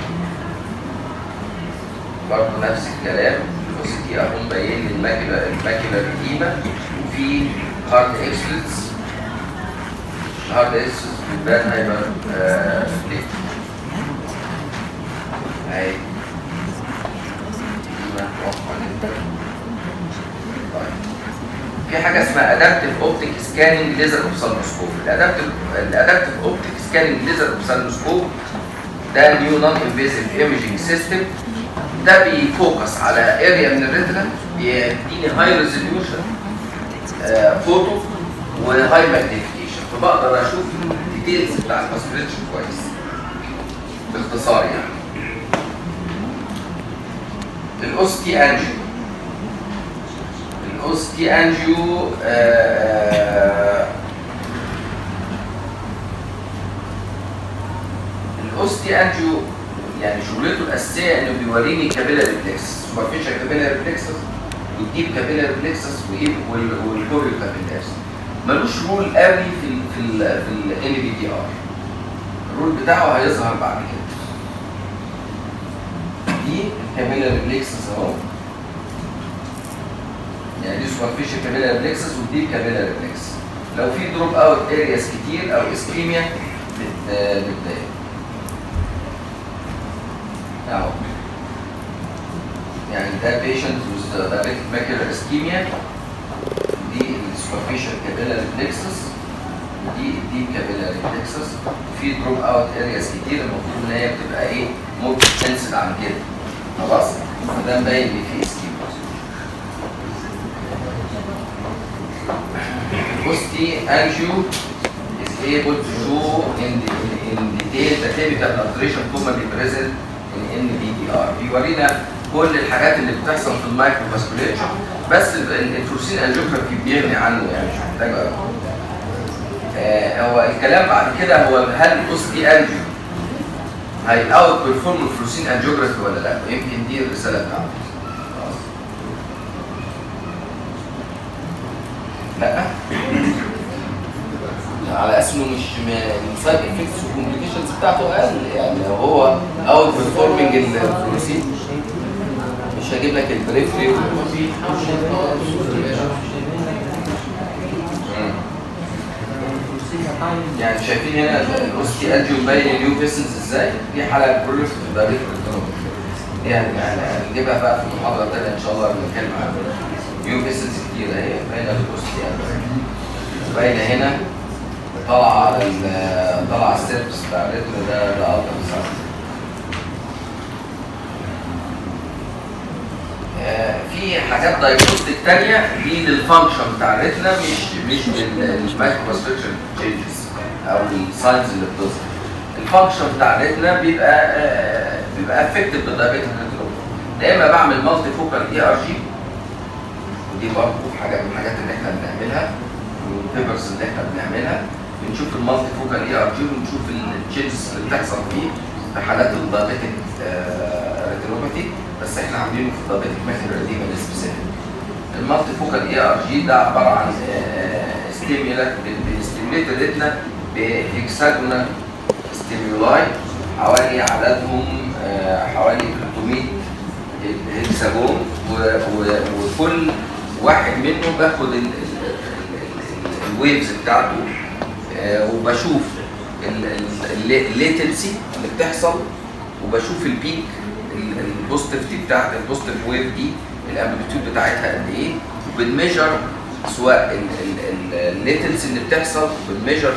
برضه نفس الكلام بص دي اهو مبين لي الماكيولا الماكيولا القديمه وفي هارد اكسلتس هارد اكسلتس بتبان هيبقى آه فليك اهي طيب. في حاجه اسمها ادابتيف اوبتيك سكاننج ليزر اوبسالموسكوب الادابتيف الادابتيف اوبتيك سكاننج ليزر اوبسالموسكوب ده نيو نون انفيزيف ايمجنج سيستم ده بيفوكس على اريا من الريتنا بيديني هاي ريزوليوشن فوتو وهاي ماجنيفيكيشن فبقدر اشوف الديتيلز بتاع الباسبريتشن كويس باختصار يعني الاوستي انجيو الاوستي انجيو آه الاوستي انجيو يعني شغلته الاساسيه انه بيوريني كابيلاري بلكسس سوبرفيشال كابيلاري بلكسس والديب كابيلاري بلكسس والكوريو كابيلاريز ملوش رول قوي في ال في ال في الان بي دي ار الرول بتاعه هيظهر بعد كده دي الكابيلاري بلكسس اهو يعني دي سوبرفيشال كابيلاري بلكسس ودي كابيلاري بلكسس لو في دروب اوت ارياس كتير او اسكيميا بت بتضايق اهو يعني ده patient with diabetic macular ischemia دي السوبرفيشال كابيلاري بلكسس ودي الديب كابيلاري بلكسس وفي دروب اوت ارياس كتير المفروض ان هي بتبقى ايه مور اكستنسد عن كده خلاص فده مبين ان في اسكيميا بص دي انجيو is able to show in, the, in detail the chemical alteration commonly present in NDDR بيورينا كل الحاجات اللي بتحصل في المايكرو فاسكوليتشر بس ال- الفلوسين انجيوجرافي بيغني عنه يعني مش محتاج أقرأ. آه هو الكلام بعد كده هو هل بص دي انجيو هي اوت بيرفورم الفلوسين انجيوجرافي ولا لا يمكن دي الرساله بتاعته خلاص. لا على اسمه مش السايد افكتس والكومبليكيشنز بتاعته اقل يعني لو هو اوت بيرفورمنج الفلوسين مش هجيب لك البريفري يعني شايفين هنا الاوستي انجيو مبين اليو فيسنس ازاي دي حاله بروليف دايركت يعني يعني هنجيبها بقى في محاضره ثانيه ان شاء الله لما نتكلم عن اليو فيسنس كتير اهي باينه الاوستي انجيو باينه هنا طالعه ال- طالعه السيرفس بتاع الريتم ده ده التر ساوند آه، في حاجات دايجنوستيك تانية دي للفانكشن بتاع الريتنا مش مش للمايكرو ستراكشر تشينجز او الساينز اللي بتظهر الفانكشن بتاع الريتنا بيبقى آه، بيبقى افكتد بالدايبيتك ريتنوباثي يا اما بعمل مالتي فوكال اي ار جي ودي برضه حاجه من الحاجات اللي احنا بنعملها والبيبرز اللي احنا بنعملها بنشوف المالتي فوكال اي ار جي ونشوف التشينجز اللي بتحصل فيه في حالات الدايبيتك ريتينوباثي بس احنا عاملينه في الدايبيتك ماكيولار اديما سبيسيفيك المالتي فوكال اي ار جي ده عباره عن ستيميولات بيستيميوليت الريتنا بهكساجونال ستيميولاي حوالي عددهم آه، حوالي 300 هكساجون و- و- وكل واحد منهم باخد الويفز بتاعته آه، وبشوف الليتنسي اللي بتحصل وبشوف البيك البوزيتيفيتي بتاعت البوزيتيف ويف دي الامبليتيود بتاعتها قد ايه وبنميجر سواء الليتنسي اللي بتحصل وبنميجر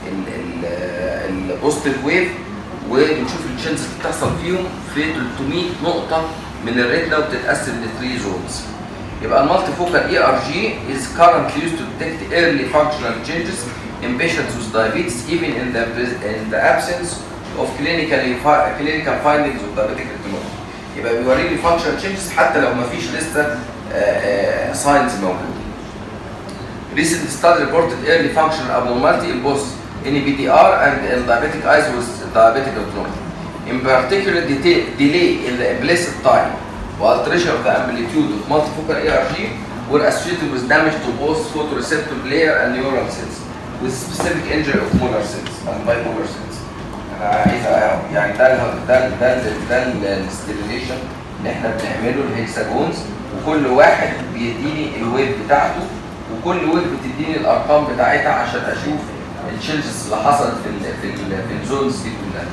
البوزيتيف ويف وبنشوف التشينجز اللي بتحصل فيهم في 300 نقطه من الريتنا وبتتقسم ل 3 زونز يبقى المالتي فوكال اي ار جي is currently used to detect early functional changes in patients with diabetes even in the in the absence of clinically fi- clinical findings of diabetic retinopathy يبقى بيوري لي functional changes حتى لو ما فيش لسه ساينز موجوده Recent study reported early functional abnormality in both NPDR and in diabetic eyes with diabetic retinopathy. In particular, deta- delay in the implicit time or alteration of the amplitude of multifocal ARG were associated with damage to both photoreceptor layer and neural cells with specific injury of molar cells and bipolar cells. انا عايز أ- يعني ده ال ده ال ده ال ده الستيميليشن اللي احنا بنعمله الهكساجونز وكل واحد بيديني الويف بتاعته وكل ويف بتديني الارقام بتاعتها عشان اشوف التشينجز اللي حصلت في ال في ال في الزونز دي كلها.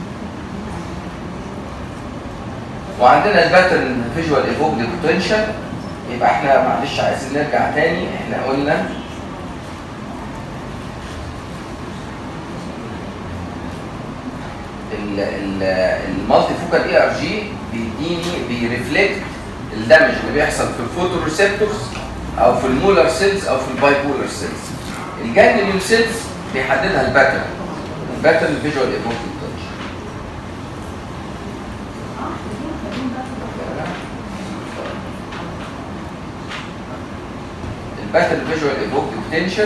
وعندنا الباترن فيجوال ايفوكد بوتنشال يبقى احنا معلش عايزين نرجع تاني احنا قلنا المالتي فوكال اي ار جي بيديني بيرفلكت الدمج اللي بيحصل في الفوتو ريسبتورز او في المولر سيلز او في البايبولر سيلز الجانجليون سيلز بيحددها الباترن الباترن فيجوال ايفوكد بوتنشال الباترن فيجوال ايفوكد بوتنشال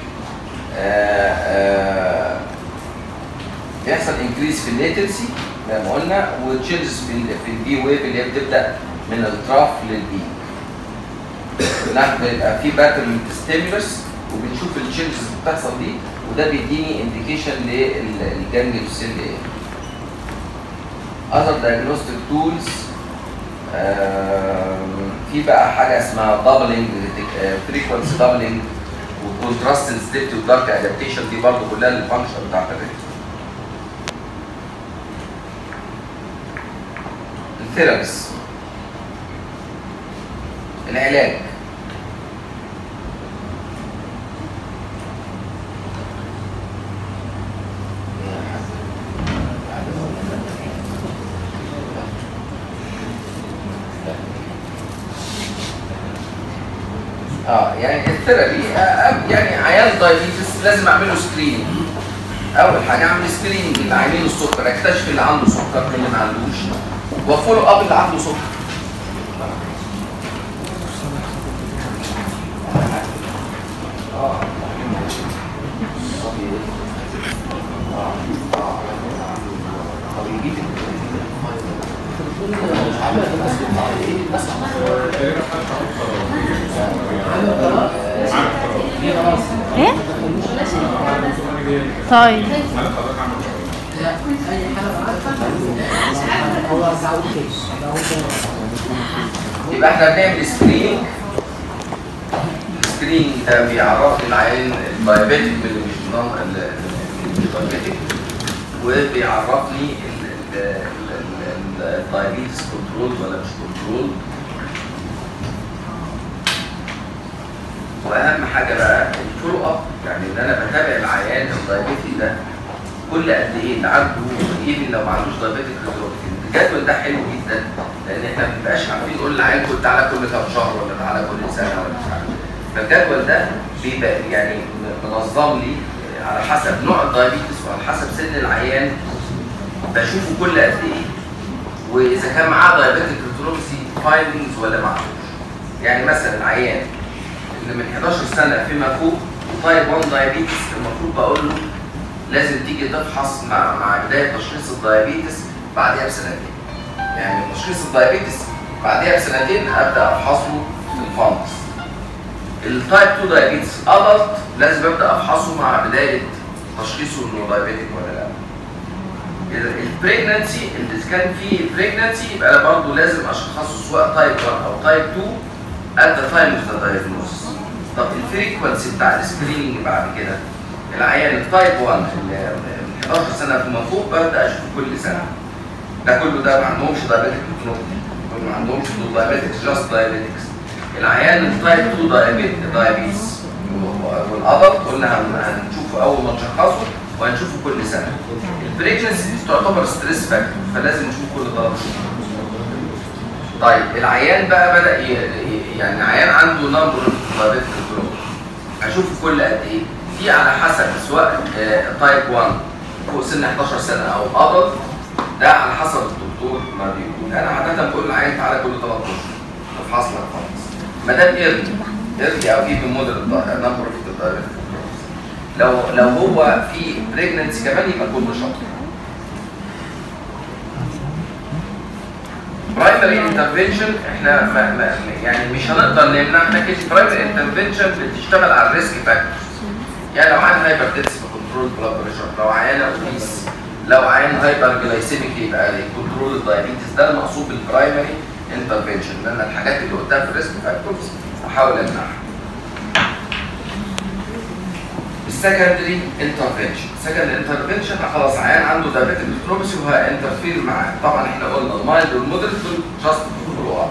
بيحصل انكريز في الليتنسي زي ما قلنا وتشينجز في ال في البي ويف اللي هي بتبدا من التراف للبي نحن بيبقى في باترن ستيمولس وبنشوف التشينجز اللي بتحصل دي وده بيديني انديكيشن للجانجل سيل ايه other diagnostic tools آم، في بقى حاجه اسمها دبلنج فريكونسي دبلنج وكونتراست سنسيتيفيتي ودارك ادابتيشن دي برضه كلها الفانكشن بتاعت الريتم الثيرابيس العلاج اه يعني الثيرابي آه، آه، يعني عيان دايبيتس لازم اعمل له سكريننج اول حاجه اعمل سكريننج اللي عيانين السكر اكتشف اللي عنده سكر من اللي ما عندوش وفولو اب اللي عنده سكر آه. طب يجيب ايه طيب لا اي حاجه هو تعود كيس يبقى احنا بنعمل سكرين السكرين ده بيعرف العيان الدايابيتك من اللي مش نون الدايابيتك وبيعرفني الدايابيتس كنترول ولا مش كنترول واهم حاجه بقى الفولو اب يعني ان انا بتابع العيان الدايابيتي ده كل قد ايه اللي عنده ايفن لو ما عندوش دايابيتك ريتروبيتي الجدول ده حلو جدا لان احنا ما بنبقاش عارفين نقول للعيان كنت تعالى كل كام شهر ولا تعالى كل سنه ولا مش عارف فالجدول ده بيبقى يعني منظم لي على حسب نوع الدايابيتس وعلى حسب سن العيان بشوفه كل قد ايه واذا كان معاه دايابيتك ريتروبيتي فايندنجز ولا معهوش يعني مثلا العيان اللي من 11 سنه فيما فوق وتايب 1 دايابيتس المفروض بقول له لازم تيجي تفحص مع مع بدايه تشخيص الدايابيتس بعدها بسنتين. يعني تشخيص الدايابيتس بعدها بسنتين ابدا افحصه في الفانكس. التايب 2 دايابيتس ادلت لازم ابدا افحصه مع بدايه تشخيصه انه دايابيتك ولا لا. البريجنانسي اللي كان فيه بريجنانسي يبقى انا برضه لازم اشخصه سواء تايب 1 او تايب 2 at the time of the diagnosis. طب الفريكونسي بتاع السكريننج بعد كده العيان التايب 1 اللي من 11 سنه فيما فوق ببدا اشوفه كل سنه. ده كله ده ما عندهمش دايابيتك ريتينوباثي ما عندهمش دايابيتكس جاست دايابيتكس. العيان التايب 2 دايابيت دايابيتس والادلت قلنا هن- هنشوفه اول ما نشخصه وهنشوفه كل سنه. البريجنسي تعتبر ستريس فاكتور فلازم نشوف كل ثلاث شهور. طيب العيان بقى بدا ي... ي- يعني عيان عنده نمبر دايابيتك ريتينوباثي اشوفه كل قد ايه؟ دي على حسب سواء تايب 1 فوق سن 11 سنه او ادلت ده على حسب الدكتور ما بيقول انا عاده بقول للعيان تعالى كل 3 اشهر افحص لك خالص ما دام ايرلي ايرلي او ايفن مودريت نمبر اوف دايابيتك لو لو هو في بريجننسي كمان يبقى كل شهر برايمري انترفنشن احنا ما ما يعني مش هنقدر نمنع احنا كده برايمري انترفنشن بتشتغل على الريسك فاكتورز يعني لو عيان هايبر تنسي كنترول بلاد بريشر لو عيان اوبيس لو عيان هايبر جلايسيميك يبقى كنترول الدايابيتس ده المقصود بالبرايمري انترفنشن لان الحاجات اللي قلتها في الريسك فاكتورز احاول امنعها السكندري انترفنشن سكندري انترفنشن خلاص عيان عنده دايابيتك ريتروبسي وهانترفير معاه طبعا احنا قلنا المايلد والمودريت دول جاست فولو اب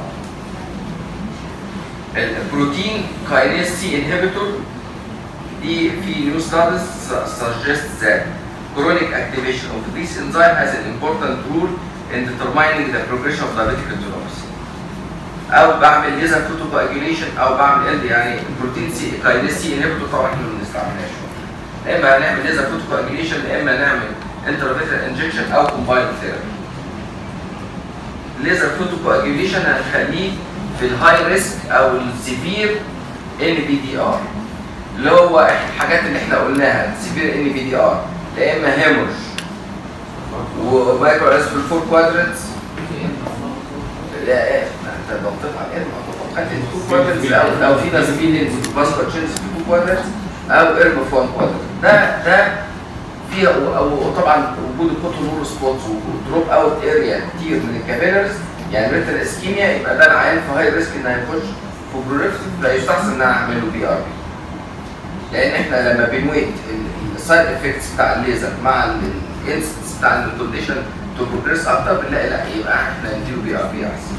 البروتين كاينيز سي انهبيتور دي في نيو ستاديز suggests that chronic activation of this enzyme has an important role in determining the progression of diabetic retinopathy. او بعمل ليزر فوتوكواجيوليشن او بعمل ال يعني بروتين سي كاينيز سي انهبيتور طبعا احنا ما بنستعملهاش يا اما هنعمل ليزر فوتوكواجيوليشن يا اما نعمل انترافيتال انجكشن او كومبايند ثيرابي الليزر فوتوكواجيوليشن هنخليه في الهاي ريسك او السيفير ان بي دي ار اللي هو الحاجات اللي احنا قلناها سيفير ان بي دي ار يا اما هيمورج ومايكرو اس في الفور كوادرنتس لا ايه ما انت ضغطت على ايه ما خدت التو كوادرنتس او او في نازبيلين باسكت تشينز في التو كوادرنتس او ارم في 1 كوادرنت ده ده فيها وطبعا وجود الكوتونور سبوتس ودروب اوت اريا كتير من الكابيلرز يعني ريتال اسكيميا يبقى ده العيان في هاي ريسك ان هيخش في بروليفتيف لا يستحسن ان انا اعمل له بي ار بي لان احنا لما بنويت السايد افكتس بتاع الليزر مع الانستنس بتاع الكونديشن تو بروجريس اكتر بنلاقي لا يبقى احنا نديله بي ار بي احسن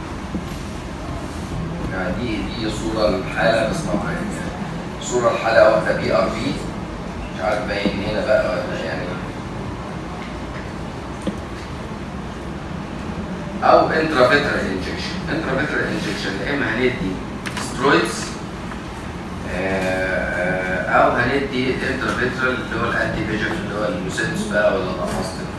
يعني دي دي صوره الحاله بس طبعا يعني صوره الحاله واخده بي ار بي مش عارف باين هنا بقى ولا يعني او انترافيترال انجكشن انترافيترال انجكشن يا اما هندي سترويدز او هندي انترافيترال اللي هو الانتي بيجف اللي هو المسدس بقى ولا الافاستين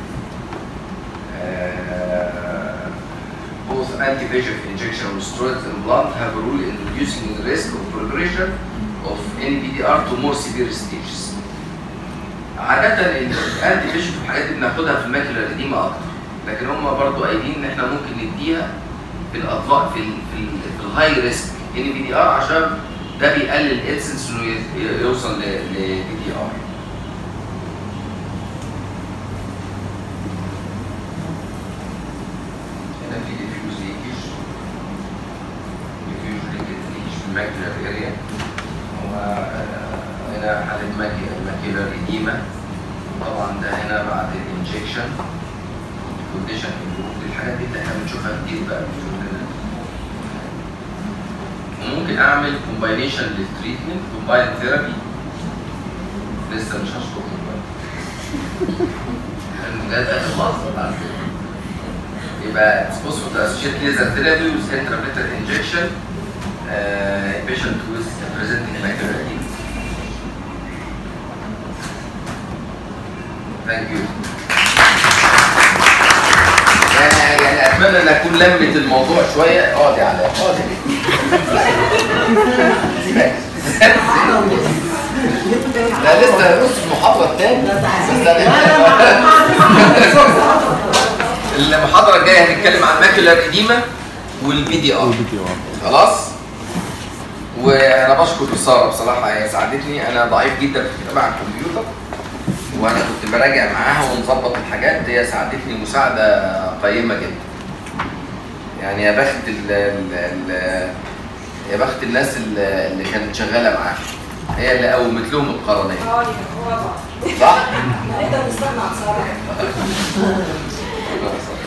both anti-VEGF injection and steroids implant have a role in reducing the risk of progression of NPDR to more severe stages. عادة الانتي فيجف والحاجات دي بناخدها في الماكيولا القديمة أكتر، لكن هم برضو قايلين إن إحنا ممكن نديها في الأطفال في ال في, ال في الهاي ريسك ان بي دي ار عشان ده بيقلل الانسنس إنه ي- يوصل ل بي دي ار. هنا في ديفيوز ليكيج ديفيوز ليكيج في الماكيولار اريا هو آه، هنا حالة ماكيولار إديمة طبعا ده هنا بعد الانجكشن كونديشن دي الحاجات دي اللي احنا بنشوفها كتير بقى في شغلنا وممكن اعمل كومباينيشن للتريتمنت كومباين ثيرابي لسه مش هشكر ده ده خلاص بعد كده. يبقى exposed to associated laser therapy with intravenous injection uh, patient with presenting macular edema. Thank you. يعني يعني اتمنى ان اكون لمت الموضوع شويه اقعدي على اقعدي لا لسه نص المحاضره الثانيه المحاضره الجايه هنتكلم عن ماكيولار اديما والبي دي ار خلاص وانا بشكر ساره بصراحه هي ساعدتني انا ضعيف جدا في الكتابه على الكمبيوتر وانا كنت براجع معاها ونظبط الحاجات هي ساعدتني مساعده قيمه جدا يعني يا بخت ال ال ال يا بخت الناس اللي اللي كانت شغاله معاها هي اللي قومت لهم القرنيه اه هو طبعا صح؟ نقدر نستغنى عن صراحه خلاص.